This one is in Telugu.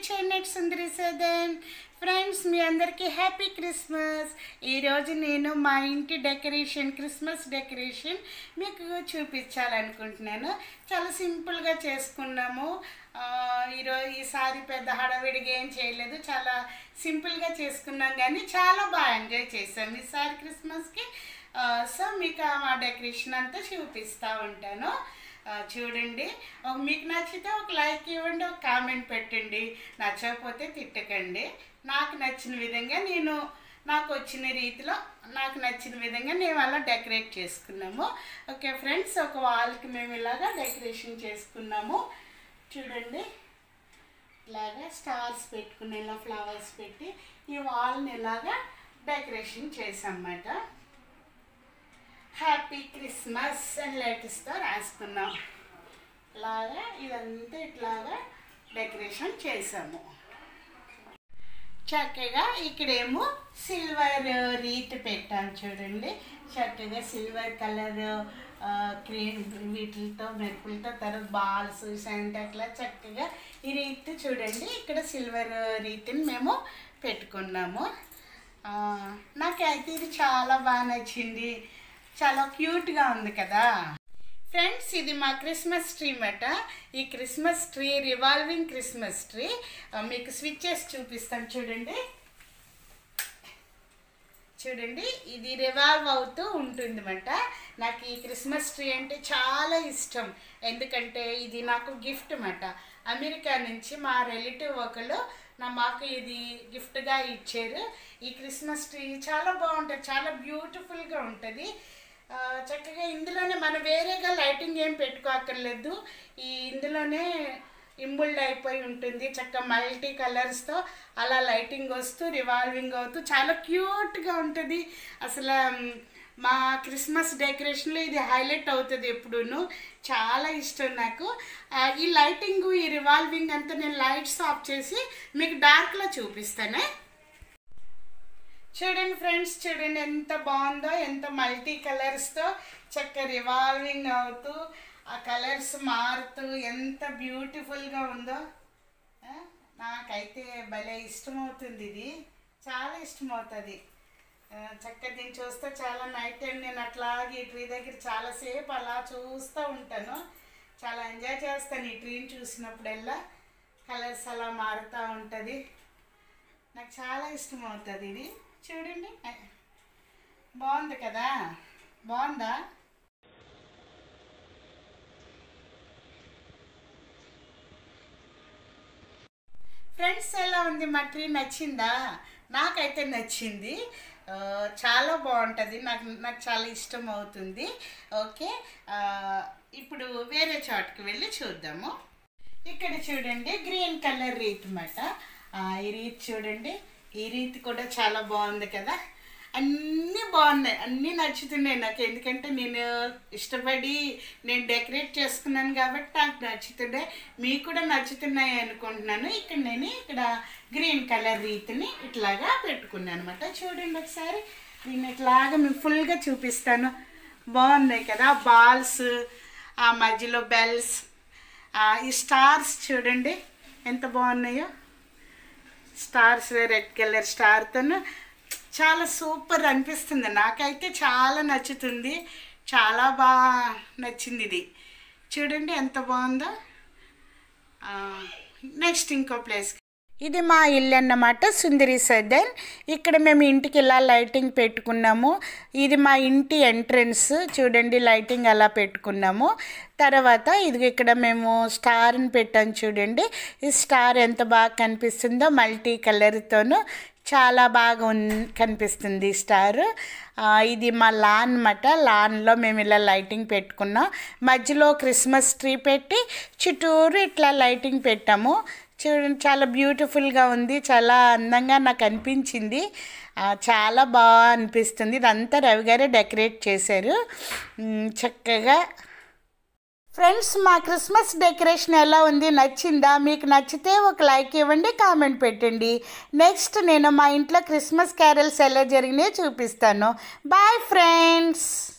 చెన్నెట్ సుందరి సదన్ ఫ్రెండ్స్ మీ అందరికీ హ్యాపీ క్రిస్మస్ ఈరోజు నేను మా ఇంటి డెకరేషన్ క్రిస్మస్ డెకరేషన్ మీకు చూపించాలనుకుంటున్నాను చాలా సింపుల్గా చేసుకున్నాము ఆ, ఈరోజు ఈసారి పెద్ద హడావిడిగా ఏం చేయలేదు చాలా సింపుల్గా చేసుకున్నాం కానీ చాలా బాగా ఎంజాయ్ చేసాం ఈసారి క్రిస్మస్కి ఆ, సో మీకు ఆ డెకరేషన్ అంతా చూపిస్తూ ఉంటాను ఆ, చూడండి ఒక మీకు నచ్చితే ఒక లైక్ ఇవ్వండి ఒక కామెంట్ పెట్టండి నచ్చకపోతే తిట్టకండి నాకు నచ్చిన విధంగా నేను నాకు వచ్చిన రీతిలో నాకు నచ్చిన విధంగా మేము అలా డెకరేట్ చేసుకున్నాము ఓకే ఫ్రెండ్స్ ఒక వాల్కి మేము ఇలాగా డెకరేషన్ చేసుకున్నాము చూడండి ఇలాగా స్టార్స్ పెట్టుకుని ఇలా ఫ్లవర్స్ పెట్టి ఈ వాల్ని ఇలాగా డెకరేషన్ చేసామన్నమాట హ్యాపీ క్రిస్మస్ అని లెటర్స్తో రాసుకున్నాం ఇలాగా ఇదంతా ఇట్లాగా డెకరేషన్ చేసాము చక్కగా ఇక్కడేమో సిల్వర్ రీత్ పెట్టాను చూడండి చక్కగా సిల్వర్ కలర్ క్రీమ్ వీటితో మెరుపులతో తర్వాత బాల్స్ శాంటాక్లా చక్కగా ఈ రీత్ చూడండి ఇక్కడ సిల్వర్ రీతిని మేము పెట్టుకున్నాము ఆ, నాకైతే ఇది చాలా బాగా నచ్చింది చాలా క్యూట్గా ఉంది కదా ఫ్రెండ్స్ ఇది మా క్రిస్మస్ ట్రీ మాట ఈ Christmas tree revolving Christmas tree ఆ, మీకు స్విచ్చెస్ చూపిస్తాను చూడండి చూడండి ఇది రివాల్వ్ అవుతూ ఉంటుందన్నమాట నాకు ఈ క్రిస్మస్ ట్రీ అంటే చాలా ఇష్టం ఎందుకంటే ఇది నాకు గిఫ్ట్ అన్నమాట అమెరికా నుంచి మా రిలేటివ్ ఒకళ్ళు నా మాకు ఇది గిఫ్ట్గా ఇచ్చారు ఈ క్రిస్మస్ ట్రీ చాలా బాగుంటుంది చాలా బ్యూటిఫుల్గా ఉంటుంది ఆ, చక్కగా ఇందులోనే మనం వేరేగా లైటింగ్ ఏం పెట్టుకోక్కర్లేదు ఈ ఇందులోనే ఇంబుల్డ్ అయిపోయి ఉంటుంది చక్కగా మల్టీ కలర్స్తో అలా లైటింగ్ వస్తూ రివాల్వింగ్ అవుతూ చాలా క్యూట్గా ఉంటుంది అసలు మ్, మా క్రిస్మస్ డెకరేషన్లో ఇది హైలైట్ అవుతుంది ఎప్పుడూను చాలా ఇష్టం నాకు ఆ, ఈ లైటింగ్ ఈ రివాల్వింగ్ అంతా నేను లైట్స్ ఆఫ్ చేసి మీకు డార్క్లో చూపిస్తానే చూడండి ఫ్రెండ్స్ చూడండి ఎంత బాగుందో ఎంత మల్టీ కలర్స్తో చక్క రివాల్వింగ్ అవుతూ ఆ కలర్స్ మారుతూ ఎంత బ్యూటిఫుల్గా ఉందో ఆ, నాకైతే భలే ఇష్టమవుతుంది ఇది చాలా ఇష్టమవుతుంది ఆ, చక్క దీన్ని చూస్తే చాలా నైట్ టైం నేను అట్లాగే ఈ ట్రీ దగ్గర చాలాసేపు అలా చూస్తూ ఉంటాను చాలా ఎంజాయ్ చేస్తాను ఈ ట్రీని చూసినప్పుడల్లా కలర్స్ అలా మారుతూ ఉంటుంది నాకు చాలా ఇష్టం అవుతుంది ఇది చూడండి బాగుంది కదా బాగుందా ఫ్రెండ్స్ ఎలా ఉంది మా ట్రీ నచ్చిందా నాకైతే నచ్చింది ఆ, చాలా బాగుంటుంది నాకు నాకు చాలా ఇష్టం అవుతుంది ఓకే ఆ, ఇప్పుడు వేరే చోటుకి వెళ్ళి చూద్దాము ఇక్కడ చూడండి గ్రీన్ కలర్ రీత్ అన్నమాట ఆ, ఈ రీత్ చూడండి ఈ రీత్ కూడా చాలా బాగుంది కదా అన్నీ బాగున్నాయి అన్నీ నచ్చుతున్నాయి నాకు ఎందుకంటే నేను ఇష్టపడి నేను డెకరేట్ చేసుకున్నాను కాబట్టి నాకు నచ్చుతున్నాయి మీకు కూడా నచ్చుతున్నాయి అనుకుంటున్నాను ఇక్కడ నేను ఇక్కడ గ్రీన్ కలర్ రీతిని ఇట్లాగా పెట్టుకున్నాను అనమాట చూడండి ఒకసారి నేను ఇట్లాగా మీకు ఫుల్గా చూపిస్తాను బాగున్నాయి కదా బాల్స్ ఆ మధ్యలో బెల్స్ ఆ, ఈ స్టార్స్ చూడండి ఎంత బాగున్నాయో స్టార్స్ రెడ్ కలర్ స్టార్తోను చాలా సూపర్ అనిపిస్తుంది నాకైతే చాలా నచ్చుతుంది చాలా బాగా నచ్చింది ఇది చూడండి ఎంత బాగుందో నెక్స్ట్ ఇంకో ప్లేస్ ఇది మా ఇల్లు అన్నమాట సుందరి సదన్ ఇక్కడ మేము ఇంటికి ఇలా లైటింగ్ పెట్టుకున్నాము ఇది మా ఇంటి ఎంట్రన్స్ చూడండి లైటింగ్ అలా పెట్టుకున్నాము తర్వాత ఇది ఇక్కడ మేము స్టార్ని పెట్టాం చూడండి ఈ స్టార్ ఎంత బాగా కనిపిస్తుందో మల్టీ కలర్తోనూ చాలా బాగా ఉన్ కనిపిస్తుంది ఈ స్టార్ ఆ, ఇది మా లాన్ అన్నమాట లాన్లో మేము ఇలా లైటింగ్ పెట్టుకున్నాం మధ్యలో క్రిస్మస్ ట్రీ పెట్టి చుట్టూరు ఇట్లా లైటింగ్ పెట్టాము చూడండి చాలా బ్యూటిఫుల్గా ఉంది చాలా అందంగా నాకు అనిపించింది ఆ, చాలా బాగా అనిపిస్తుంది ఇదంతా రవి గారే డెకరేట్ చేశారు ఉమ్, చక్కగా ఫ్రెండ్స్ మా క్రిస్మస్ డెకరేషన్ ఎలా ఉంది నచ్చిందా మీకు నచ్చితే ఒక లైక్ ఇవ్వండి కామెంట్ పెట్టండి నెక్స్ట్ నేను మా ఇంట్లో క్రిస్మస్ క్యారల్స్ ఎలా జరిగినాయో చూపిస్తాను బాయ్ ఫ్రెండ్స్